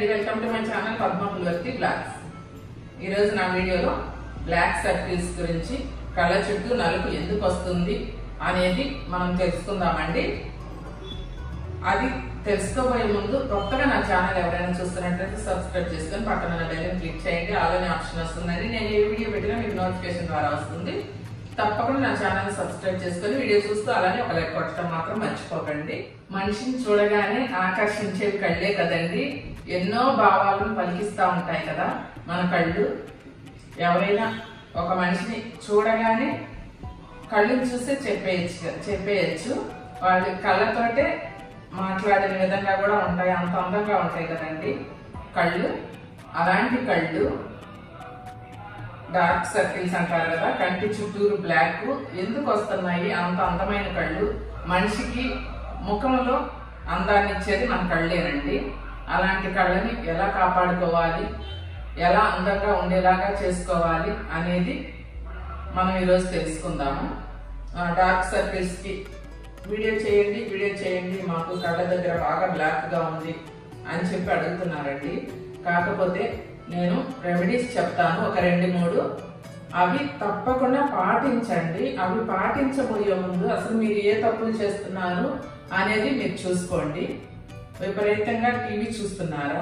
అండి welcome to my channel Padma Pulivarthi vlogs ఈరోజు నా వీడియోలో బ్లాక్ సర్కిల్స్ గురించి కళ్ళ చుట్టూ నలుపు ఎందుకు వస్తుంది అనేది మనం తెలుసుకుందామండి అది తెలుసుకోబోయే ముందు కొత్తగా నా ఛానల్ ఎవరైనా చూస్తున్నట్లయితే సబ్స్క్రైబ్ చేసుకొని పక్కన ఉన్న బెల్ క్లిక్ చేయండి అలానే ఆప్షన్ వస్తుందండి నేను ఏ వీడియో పెట్టినా మీకు నోటిఫికేషన్ ద్వారా వస్తుంది తప్పకుండా నా ఛానల్ సబ్స్క్రైబ్ చేసుకొని వీడియో చూస్తూ అలానే ఒక లైక్ కొట్టడం మాత్రం మర్చిపోకండి మనిషిని చూడగానే ఆకర్షించే కళ్ళే కదండి ఎన్నో భావాలను పలికిస్తూ ఉంటాయి కదా మన కళ్ళు ఎవరైనా ఒక మనిషిని చూడగానే కళ్ళుని చూస్తే చెప్పేయచ్చు చెప్పేయచ్చు వాళ్ళ కళ్ళతోటే మాట్లాడిన విధంగా కూడా ఉంటాయి అంత అందంగా ఉంటాయి కదండి కళ్ళు అలాంటి కళ్ళు డార్క్ సర్కిల్స్ అంటారు కదా కంటి చుట్టూరు బ్లాక్ ఎందుకు వస్తున్నాయి అంత అందమైన కళ్ళు మనిషికి ముఖంలో అందాన్ని ఇచ్చేది మన కళ్ళేనండి అలాంటి కళ్ళని ఎలా కాపాడుకోవాలి ఎలా అందంగా ఉండేలాగా చేసుకోవాలి అనేది మనం ఈరోజు తెలుసుకుందాము ఆ, డార్క్ సర్కిల్స్ కి వీడియో చేయండి వీడియో చేయండి మాకు కళ్ళ దగ్గర బాగా బ్లాక్ గా ఉంది అని చెప్పి అడుగుతున్నారండి కాకపోతే నేను రెమెడీస్ చెప్తాను ఒక రెండు మూడు అవి తప్పకుండా పాటించండి అవి పాటించబోయే ముందు అసలు మీరు ఏ తప్పులు చేస్తున్నారు అనేది మీరు చూసుకోండి విపరీతంగా టీవీ చూస్తున్నారా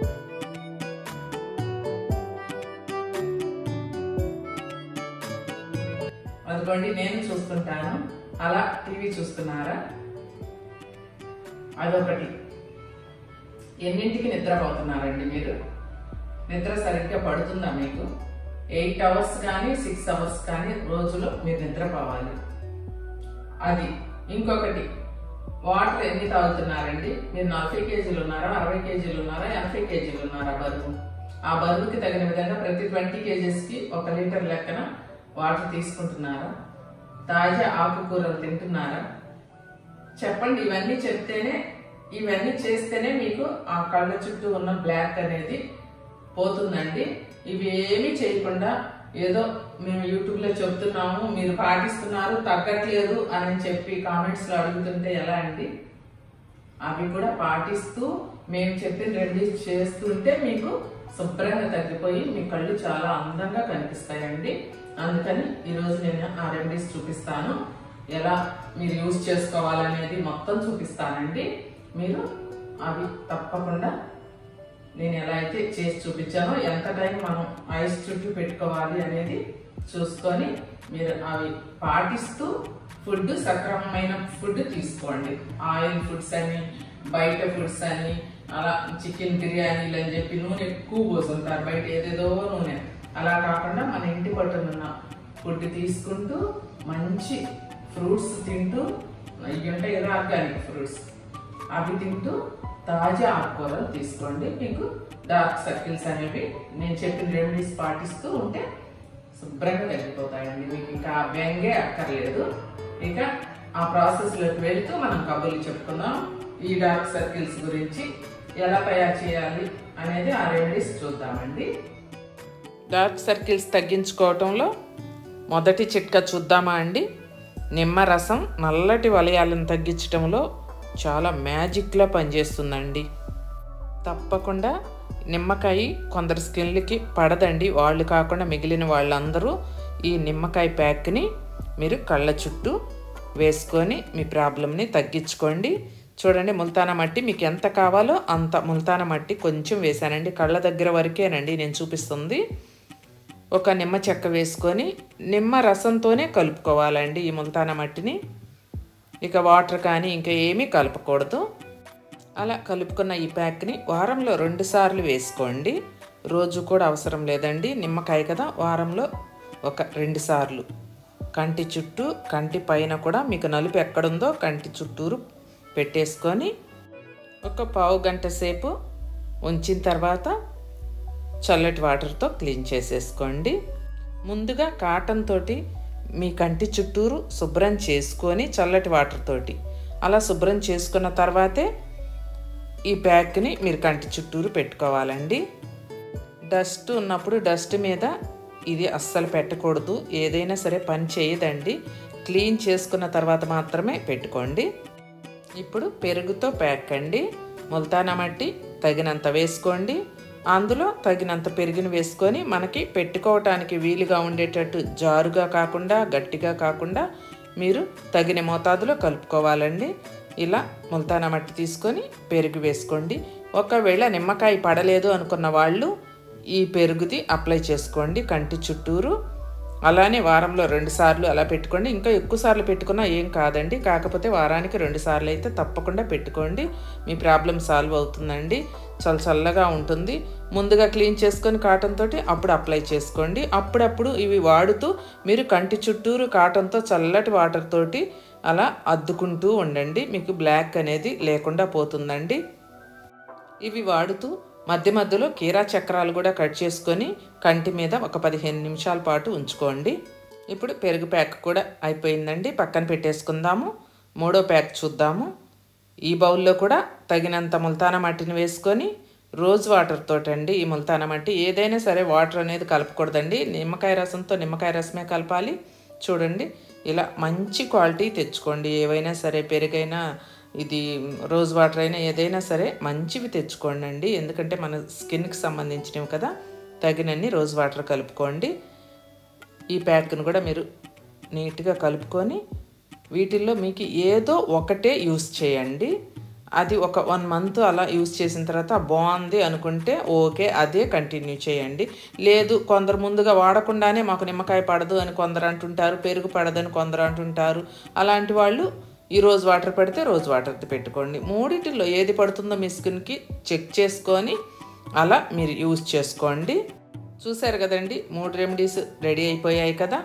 అదిగోండి నేను చూస్తుంటాను అలా టీవీ చూస్తున్నారా అదొకటి ఎన్నింటికి నిద్రపోతున్నారండి మీరు నిద్ర సరిగ్గా పడుతుందా మీకు ఎయిట్ అవర్స్ కానీ సిక్స్ అవర్స్ కానీ రోజులో మీరు నిద్రపోవాలి అది ఇంకొకటి వాటర్ ఎన్ని తాగుతున్నారండి మీరు నలభై కేజీలు ఉన్నారా అరవై కేజీలు ఉన్నారా ఎనభై కేజీలు ఉన్నారా బరువు ఆ బరువుకి తగిన విధంగా ప్రతి ట్వంటీ కేజెస్ కి ఒక లీటర్ లెక్కన వాటర్ తీసుకుంటున్నారా తాజా ఆకుకూరలు తింటున్నారా చెప్పండి ఇవన్నీ చెప్తేనే ఇవన్నీ చేస్తేనే మీకు ఆ కళ్ళ చుట్టూ ఉన్న బ్లాక్ అనేది పోతుందండి ఇవి ఏమీ చేయకుండా ఏదో మేము యూట్యూబ్ లో చెప్తున్నాము మీరు పాటిస్తున్నారు తగ్గట్లేదు అని చెప్పి కామెంట్స్ లో అడుగుతుంటే ఎలా అండి అవి కూడా పాటిస్తూ మేము చెప్పిన రెమెడీస్ చేస్తుంటే మీకు శుభ్రంగా తగ్గిపోయి మీ కళ్ళు చాలా అందంగా కనిపిస్తాయండి అందుకని ఈరోజు నేను ఆ రెమెడీస్ చూపిస్తాను ఎలా మీరు యూజ్ చేసుకోవాలనేది మొత్తం చూపిస్తానండి మీరు అవి తప్పకుండా నేను ఎలా అయితే చేసి చూపించానో ఎంత టైం మనం ఐస్ చుట్టూ పెట్టుకోవాలి అనేది చూసుకొని మీరు అవి పాటిస్తూ ఫుడ్ సక్రమమైన ఫుడ్ తీసుకోండి ఆయిల్ ఫుడ్స్ అని బయట ఫుడ్స్ అని అలా చికెన్ బిర్యానీలు అని చెప్పి నూనె ఎక్కువ పోసుంటారు బయట ఏదేదో నూనె అలా కాకుండా మన ఇంటి పట్టునున్న ఫుడ్ తీసుకుంటూ మంచి ఫ్రూట్స్ తింటూ ఇవి ఉంటాయి కదా ఆర్గానిక్ ఫ్రూట్స్ అవి తింటూ తాజా ఆకుకూరలు తీసుకోండి మీకు డార్క్ సర్కిల్స్ అనేవి నేను చెప్పిన రెమెడీస్ పాటిస్తూ ఉంటే శుభ్రంగా తగ్గిపోతాయండి మీకు ఇంకా వ్యంగే అక్కర్లేదు ఇక ఆ ప్రాసెస్ లోకి వెళ్తూ మనం కబుర్లు చెప్పుకుందాం ఈ డార్క్ సర్కిల్స్ గురించి ఎలా తయారు చేయాలి అనేది ఆ రెమెడీస్ చూద్దామండి డార్క్ సర్కిల్స్ తగ్గించుకోవటంలో మొదటి చిట్కా చూద్దామా అండి నిమ్మ రసం నల్లటి వలయాలను తగ్గించటంలో చాలా మ్యాజిక్లా పనిచేస్తుందండి తప్పకుండా నిమ్మకాయ కొందరు స్కిన్లకి పడదండి వాళ్ళు కాకుండా మిగిలిన వాళ్ళందరూ ఈ నిమ్మకాయ ప్యాక్ని మీరు కళ్ళ చుట్టూ వేసుకొని మీ ప్రాబ్లమ్ని తగ్గించుకోండి చూడండి ముల్తాన మట్టి మీకు ఎంత కావాలో అంత ముల్తాన మట్టి కొంచెం వేసానండి కళ్ళ దగ్గర వరకేనండి నేను చూపిస్తుంది ఒక నిమ్మ చెక్క వేసుకొని నిమ్మ రసంతోనే కలుపుకోవాలండి ఈ ముల్తాన మట్టిని ఇక వాటర్ కానీ ఇంకా ఏమీ కలపకూడదు అలా కలుపుకున్న ఈ ప్యాక్ని వారంలో రెండు సార్లు వేసుకోండి రోజు కూడా అవసరం లేదండి నిమ్మకాయ కదా వారంలో ఒక రెండు సార్లు కంటి చుట్టూ కంటి పైన కూడా మీకు నలుపు ఎక్కడుందో కంటి చుట్టూరు పెట్టేసుకొని ఒక పావు గంట సేపు ఉంచిన తర్వాత చల్లటి వాటర్తో క్లీన్ చేసేసుకోండి ముందుగా కాటన్ తోటి మీ కంటి చుట్టూరు శుభ్రం చేసుకొని చల్లటి వాటర్ తోటి అలా శుభ్రం చేసుకున్న తర్వాతే ఈ ప్యాక్ని మీరు కంటి చుట్టూరు పెట్టుకోవాలండి డస్ట్ ఉన్నప్పుడు డస్ట్ మీద ఇది అస్సలు పెట్టకూడదు ఏదైనా సరే పని చేయదండి క్లీన్ చేసుకున్న తర్వాత మాత్రమే పెట్టుకోండి ఇప్పుడు పెరుగుతో ప్యాక్ అండి ముల్తానా మట్టి తగినంత వేసుకోండి అందులో తగినంత పెరుగుని వేసుకొని మనకి పెట్టుకోవటానికి వీలుగా ఉండేటట్టు జారుగా కాకుండా గట్టిగా కాకుండా మీరు తగిన మోతాదులో కలుపుకోవాలండి ఇలా ముల్తానా మట్టి తీసుకొని పెరుగు వేసుకోండి ఒకవేళ నిమ్మకాయ పడలేదు అనుకున్న వాళ్ళు ఈ పెరుగుది అప్లై చేసుకోండి కంటి చుట్టూరు అలానే వారంలో రెండు సార్లు అలా పెట్టుకోండి ఇంకా ఎక్కువ సార్లు పెట్టుకున్నా ఏం కాదండి కాకపోతే వారానికి రెండు సార్లు అయితే తప్పకుండా పెట్టుకోండి మీ ప్రాబ్లం సాల్వ్ అవుతుందండి చాలా చల్లగా ఉంటుంది ముందుగా క్లీన్ చేసుకొని కాటన్ తోటి అప్పుడు అప్లై చేసుకోండి అప్పుడప్పుడు ఇవి వాడుతూ మీరు కంటి చుట్టూరు కాటన్తో చల్లటి వాటర్ తోటి అలా అద్దుకుంటూ ఉండండి మీకు బ్లాక్ అనేది లేకుండా పోతుందండి ఇవి వాడుతూ మధ్య మధ్యలో కీరా చక్రాలు కూడా కట్ చేసుకొని కంటి మీద ఒక పదిహేను నిమిషాల పాటు ఉంచుకోండి ఇప్పుడు పెరుగు ప్యాక్ కూడా అయిపోయిందండి పక్కన పెట్టేసుకుందాము మూడో ప్యాక్ చూద్దాము ఈ బౌల్లో కూడా తగినంత ముల్తాన మట్టిని వేసుకొని రోజ్ వాటర్ తోటండి ఈ ముల్తాన మట్టి ఏదైనా సరే వాటర్ అనేది కలపకూడదండి నిమ్మకాయ రసంతో నిమ్మకాయ రసమే కలపాలి చూడండి ఇలా మంచి క్వాలిటీ తెచ్చుకోండి ఏవైనా సరే పెరుగైనా ఇది రోజ్ వాటర్ అయినా ఏదైనా సరే మంచివి తెచ్చుకోండి అండి ఎందుకంటే మన స్కిన్కి సంబంధించినవి కదా తగినన్ని రోజ్ వాటర్ కలుపుకోండి ఈ ప్యాక్ను కూడా మీరు నీట్గా కలుపుకొని వీటిల్లో మీకు ఏదో ఒకటే యూస్ చేయండి అది ఒక వన్ మంత్ అలా యూస్ చేసిన తర్వాత బాగుంది అనుకుంటే ఓకే అదే కంటిన్యూ చేయండి లేదు కొందరు ముందుగా వాడకుండానే మాకు నిమ్మకాయ పడదు అని కొందరు అంటుంటారు పెరుగు పడదని కొందరు అంటుంటారు అలాంటి వాళ్ళు ఈ రోజు వాటర్ పెడితే రోజు వాటర్ పెట్టుకోండి మూడింటిలో ఏది పడుతుందో మీ స్కిన్కి చెక్ చేసుకొని అలా మీరు యూజ్ చేసుకోండి చూసారు కదండి మూడు రెమెడీస్ రెడీ అయిపోయాయి కదా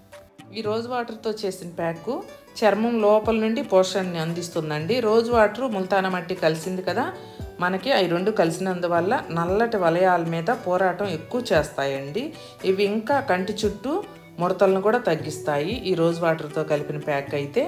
ఈ రోజు వాటర్తో చేసిన ప్యాక్ చర్మం లోపల నుండి పోషణని అందిస్తుందండి రోజు వాటర్ ముల్తాన మట్టి కలిసింది కదా మనకి అవి రెండు కలిసినందువల్ల నల్లటి వలయాల మీద పోరాటం ఎక్కువ చేస్తాయండి ఇవి ఇంకా కంటి చుట్టూ ముడతలను కూడా తగ్గిస్తాయి ఈ రోజు వాటర్తో కలిపిన ప్యాక్ అయితే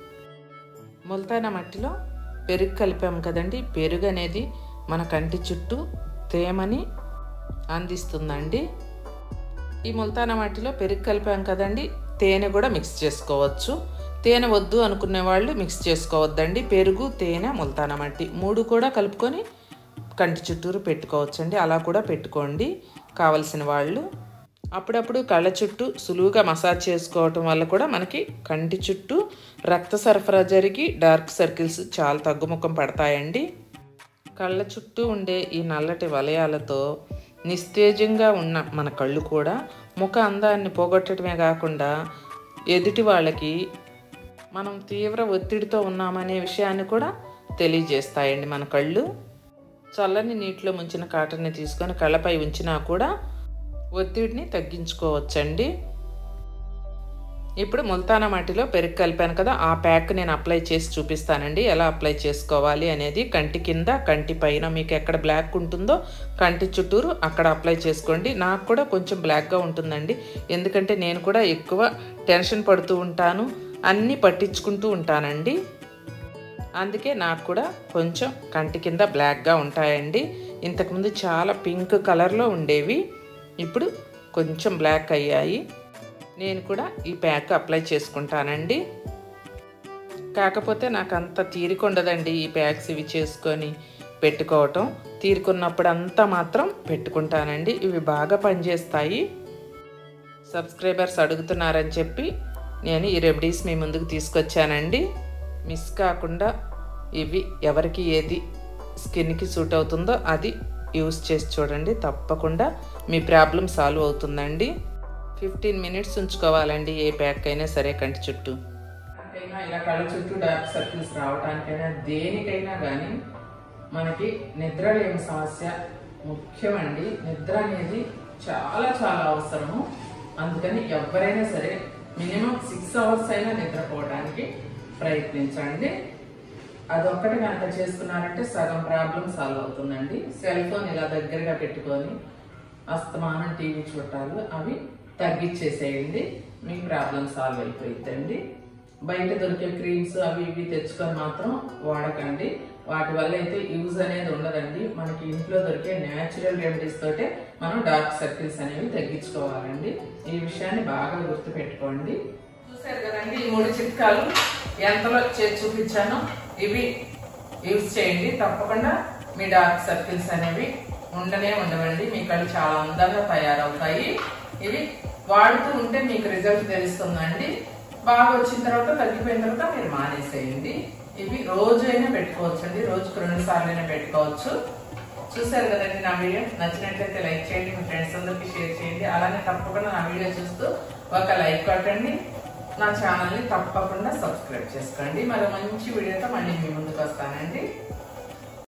ముల్తాన మట్టిలో పెరుగు కలిపాము కదండి పెరుగు అనేది మన కంటి చుట్టూ తేమని అందిస్తుందండి ఈ ముల్తాన మట్టిలో పెరుగు కలిపాం కదండి తేనె కూడా మిక్స్ చేసుకోవచ్చు తేనె వద్దు అనుకునే వాళ్ళు మిక్స్ చేసుకోవద్దండి పెరుగు తేనె ముల్తాన మట్టి మూడు కూడా కలుపుకొని కంటి చుట్టూరు పెట్టుకోవచ్చండి అలా కూడా పెట్టుకోండి కావలసిన వాళ్ళు అప్పుడప్పుడు కళ్ళ చుట్టూ సులువుగా మసాజ్ చేసుకోవటం వల్ల కూడా మనకి కంటి చుట్టూ రక్త సరఫరా జరిగి డార్క్ సర్కిల్స్ చాలా తగ్గుముఖం పడతాయండి కళ్ళ చుట్టూ ఉండే ఈ నల్లటి వలయాలతో నిస్తేజంగా ఉన్న మన కళ్ళు కూడా ముఖ అందాన్ని పోగొట్టడమే కాకుండా ఎదుటి వాళ్ళకి మనం తీవ్ర ఒత్తిడితో ఉన్నామనే విషయాన్ని కూడా తెలియజేస్తాయండి మన కళ్ళు చల్లని నీటిలో ముంచిన కాటన్ని తీసుకొని కళ్ళపై ఉంచినా కూడా ఒత్తిడిని తగ్గించుకోవచ్చండి ఇప్పుడు ముల్తానా మట్టిలో పెరుగు కలిపాను కదా ఆ ప్యాక్ నేను అప్లై చేసి చూపిస్తానండి ఎలా అప్లై చేసుకోవాలి అనేది కంటి కింద కంటి పైన మీకు ఎక్కడ బ్లాక్ ఉంటుందో కంటి చుట్టూరు అక్కడ అప్లై చేసుకోండి నాకు కూడా కొంచెం బ్లాక్గా ఉంటుందండి ఎందుకంటే నేను కూడా ఎక్కువ టెన్షన్ పడుతూ ఉంటాను అన్నీ పట్టించుకుంటూ ఉంటానండి అందుకే నాకు కూడా కొంచెం కంటి కింద బ్లాక్గా ఉంటాయండి ఇంతకుముందు చాలా పింక్ కలర్లో ఉండేవి ఇప్పుడు కొంచెం బ్లాక్ అయ్యాయి నేను కూడా ఈ ప్యాక్ అప్లై చేసుకుంటానండి కాకపోతే నాకు అంత తీరిక ఉండదండి ఈ ప్యాక్స్ ఇవి చేసుకొని పెట్టుకోవటం తీరుకున్నప్పుడు అంతా మాత్రం పెట్టుకుంటానండి ఇవి బాగా పనిచేస్తాయి సబ్స్క్రైబర్స్ అడుగుతున్నారని చెప్పి నేను ఈ రెమెడీస్ మీ ముందుకు తీసుకొచ్చానండి మిస్ కాకుండా ఇవి ఎవరికి ఏది స్కిన్కి సూట్ అవుతుందో అది యూస్ చేసి చూడండి తప్పకుండా మీ ప్రాబ్లం సాల్వ్ అవుతుందండి ఫిఫ్టీన్ మినిట్స్ ఉంచుకోవాలండి ఏ ప్యాక్ అయినా సరే కంటి చుట్టూ అయినా ఇలా కళ్ళ చుట్టూ డార్క్ సర్కిల్స్ రావడానికైనా దేనికైనా కానీ మనకి నిద్ర లేని సమస్య ముఖ్యమండి నిద్ర అనేది చాలా చాలా అవసరము అందుకని ఎవరైనా సరే మినిమం సిక్స్ అవర్స్ అయినా నిద్రపోవడానికి ప్రయత్నించండి అదొక్కటి కనుక చేసుకున్నారంటే సగం ప్రాబ్లం సాల్వ్ అవుతుందండి సెల్ ఫోన్ ఇలా దగ్గరగా పెట్టుకొని అస్తమానం టీవీ చూడటాలు అవి తగ్గించేసేయండి మీ ప్రాబ్లం సాల్వ్ అయిపోయిందండి బయట దొరికే క్రీమ్స్ అవి ఇవి తెచ్చుకొని మాత్రం వాడకండి వాటి వల్ల అయితే యూజ్ అనేది ఉండదండి మనకి ఇంట్లో దొరికే న్యాచురల్ రెమెడీస్ తోటే మనం డార్క్ సర్కిల్స్ అనేవి తగ్గించుకోవాలండి ఈ విషయాన్ని బాగా గుర్తుపెట్టుకోండి చూసారు కదండి ఈ మూడు చిట్కాలు ఎంతలో చేసి చూపించానో ఇవి యూజ్ చేయండి తప్పకుండా మీ డార్క్ సర్కిల్స్ అనేవి ఉండనే ఉండవండి మీ కళ్ళు చాలా అందంగా తయారవుతాయి ఇవి వాడుతూ ఉంటే మీకు రిజల్ట్ తెలుస్తుందండి బాగా వచ్చిన తర్వాత తగ్గిపోయిన తర్వాత మీరు మానేసేయండి ఇవి రోజు అయినా పెట్టుకోవచ్చు అండి రోజుకు రెండు సార్లు అయినా పెట్టుకోవచ్చు చూసారు కదండి నా వీడియో నచ్చినట్లయితే లైక్ చేయండి మీ ఫ్రెండ్స్ అందరికి షేర్ చేయండి అలానే తప్పకుండా నా వీడియో చూస్తూ ఒక లైక్ కొట్టండి నా ఛానల్ని తప్పకుండా సబ్స్క్రైబ్ చేసుకోండి మరో మంచి వీడియోతో మళ్ళీ మీ ముందుకు వస్తానండి